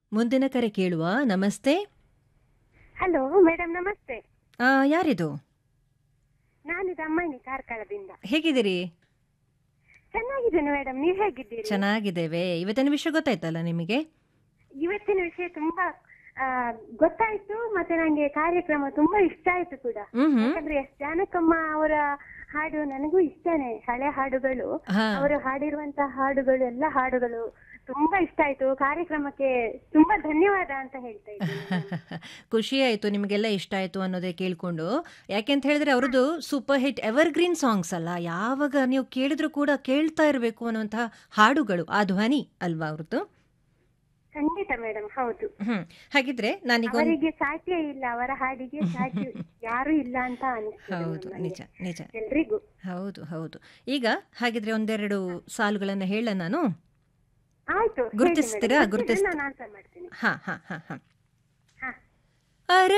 ಮುಂದಿನ ಕರೆ ಕೇಳುವ ನಮಸ್ತೆ ಹಲೋ ಮೇಡಮ್ ನಮಸ್ತೆ ಆ, ಯಾರಿದು ನಾನಿದು ಅಮ್ಮನಿ ಕಾರ್ಕಳದಿಂದ ಹೇಗಿದ್ದೀರಿ ಚೆನ್ನಾಗಿದ್ದೇನೆ ಮೇಡಮ್ ನೀವ್ ಹೇಗಿದ್ದೀರಿ ಚೆನ್ನಾಗಿದ್ದೇವೆ ಇವತ್ತಿನ ವಿಷಯ ಗೊತ್ತಾಯ್ತಲ್ಲ ನಿಮಗೆ ಇವತ್ತಿನ ವಿಷಯ ತುಂಬಾ ಆ, ಗೊತ್ತಾಯ್ತು ಮತ್ತೆ ನಂಗೆ ಕಾರ್ಯಕ್ರಮ ತುಂಬಾ ಇಷ್ಟ ಆಯ್ತು ಕೂಡ ಹ್ಮ್ ಹ್ಮ್ ಯಾಕಂದ್ರೆ ಎಸ್ ಜಾನಕಮ್ಮ ಅವರ ಹಾಡು ನನಗೂ ಇಷ್ಟನೇ ಹಳೆ ಹಾಡುಗಳು ಹಾ ಅವರು ಹಾಡಿರುವಂತಹ ಹಾಡುಗಳು ಎಲ್ಲ ಹಾಡುಗಳು ತುಂಬಾ ಇಷ್ಟ ಆಯ್ತು ಕಾರ್ಯಕ್ರಮಕ್ಕೆ ತುಂಬಾ ಧನ್ಯವಾದ ಅಂತ ಹೇಳ್ತಾ ಇದ್ದೀನಿ ನಾನು. ಖುಷಿ ಆಯ್ತು ನಿಮಗೆಲ್ಲ ಇಷ್ಟ ಆಯ್ತು ಅನ್ನೋದೇ ಕೇಳ್ಕೊಂಡು ಯಾಕೆಂತ ಹೇಳಿದ್ರೆ ಅವ್ರದ್ದು ಸೂಪರ್ ಹಿಟ್ ಎವರ್ಗ್ರೀನ್ ಸಾಂಗ್ಸ್ ಅಲ್ಲ ಯಾವಾಗ ನೀವು ಕೇಳಿದ್ರು ಕೂಡ ಕೇಳ್ತಾ ಇರಬೇಕು ಅನ್ನುವಂತಹ ಹಾಡುಗಳು ಆ ಧ್ವನಿ ಅಲ್ವಾ ಅವ್ರದ್ದು ಖಂಡಿತ ಮೇಡಮ್ ಹೌದು ಹ್ಮ್ ಹಾಗಿದ್ರೆ ನಾನೀಗ ಒಂದ್- ಅವರಿಗೆ ಸಾಟಿಯೇ ಇಲ್ಲ ಅವರ ಹಾಡಿಗೆ ಸಾಟಿ ಯಾರು ಇಲ್ಲ ಅಂತ ಹೌದು ಅನಿಸ್ತದೆ ನಿಜ ನಿಜ ಎಲ್ರಿಗೂ ಹೌದು ಹೌದು ಈಗ ಹಾಗಿದ್ರೆ ಒಂದೆರಡು ಸಾಲುಗಳನ್ನ ಹೇಳ ನಾನು ಆಯ್ತು ಹೇಳಿ ಗುರುತಿಸ್ತೀರಾ? madam. ಗುರುತಿಸ್- ನಾನು ಆನ್ಸರ್ ಮಾಡ್ತೀನಿ ಹಾ ಹಾ ಹಾ ಹಾ ಹಾ ಅರೆ